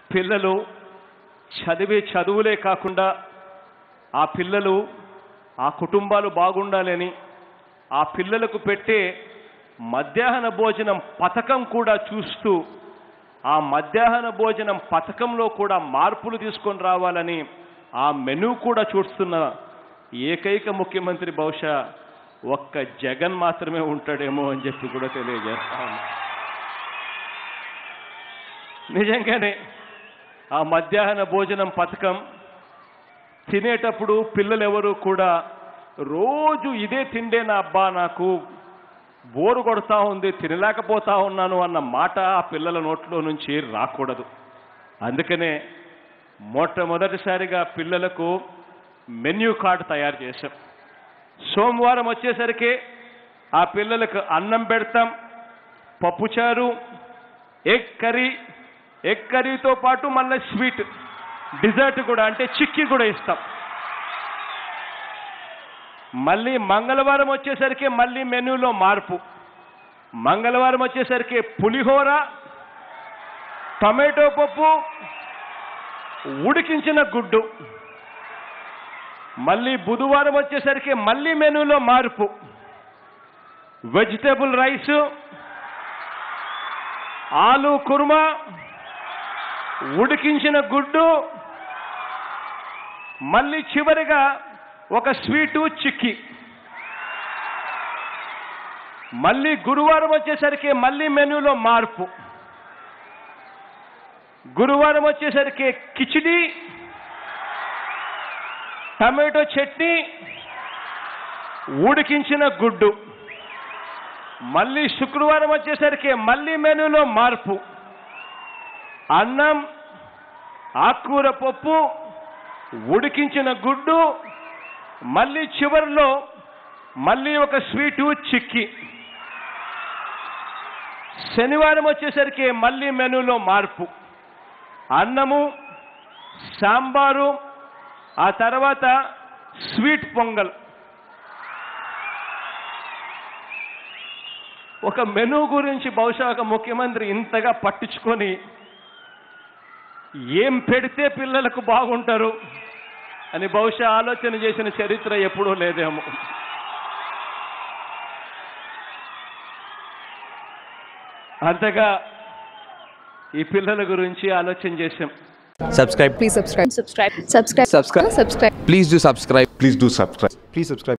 పిల్లలు చదివే చదువులే కాకుండా ఆ పిల్లలు ఆ కుటుంబాలు బాగుండాలని ఆ పిల్లలకు పెట్టే మధ్యాహ్న భోజనం పథకం కూడా చూస్తూ ఆ మధ్యాహ్న భోజనం పథకంలో కూడా మార్పులు తీసుకొని రావాలని ఆ మెనూ కూడా చూస్తున్న ఏకైక ముఖ్యమంత్రి బహుశా ఒక్క జగన్ మాత్రమే ఉంటాడేమో అని చెప్పి కూడా తెలియజేస్తాను నిజంగానే ఆ మధ్యాహ్న భోజనం పథకం తినేటప్పుడు పిల్లలు ఎవరు కూడా రోజు ఇదే తిండేనా అబ్బా నాకు బోరు కొడతా ఉంది తినలేకపోతా ఉన్నాను అన్న మాట ఆ పిల్లల నోట్లో నుంచి రాకూడదు అందుకనే మొట్టమొదటిసారిగా పిల్లలకు మెన్యూ కార్డు తయారు చేశాం సోమవారం వచ్చేసరికి ఆ పిల్లలకు అన్నం పెడతాం పప్పుచారు ఎగ్ కర్రీ ఎగ్ కర్రీతో పాటు మళ్ళీ స్వీట్ డిజర్ట్ కూడా అంటే చిక్కీ కూడా ఇస్తాం మళ్ళీ మంగళవారం వచ్చేసరికి మళ్ళీ మెనూలో మార్పు మంగళవారం వచ్చేసరికి పులిహోర టమాటో పప్పు ఉడికించిన గుడ్డు మళ్ళీ బుధవారం వచ్చేసరికి మళ్ళీ మెనూలో మార్పు వెజిటేబుల్ రైసు ఆలు కుర్మా ఉడికించిన గుడ్డు మళ్ళీ చివరిగా ఒక స్వీటు చిక్కి మళ్ళీ గురువారం వచ్చేసరికి మళ్ళీ మెనూలో మార్పు గురువారం వచ్చేసరికి కిచిడి టమాటో చట్నీ ఉడికించిన గుడ్డు మళ్ళీ శుక్రవారం వచ్చేసరికి మళ్ళీ మెనూలో మార్పు అన్నం ఆకుకూర పప్పు ఉడికించిన గుడ్డు మళ్ళీ చివరిలో మళ్ళీ ఒక స్వీటు చిక్కి శనివారం వచ్చేసరికి మళ్ళీ మెనూలో మార్పు అన్నము సాంబారు ఆ తర్వాత స్వీట్ పొంగల్ ఒక మెనూ గురించి బహుశా ఒక ముఖ్యమంత్రి ఇంతగా పట్టించుకొని ఏం పెడితే పిల్లలకు బాగుంటారు అని బహుశా ఆలోచన చేసిన చరిత్ర ఎప్పుడూ లేదేమో అంతగా ఈ పిల్లల గురించి ఆలోచన చేశాం subscribe Please subscribe. subscribe Subscribe. subscribe Subscribe. please do subscribe Please do subscribe. Please subscribe.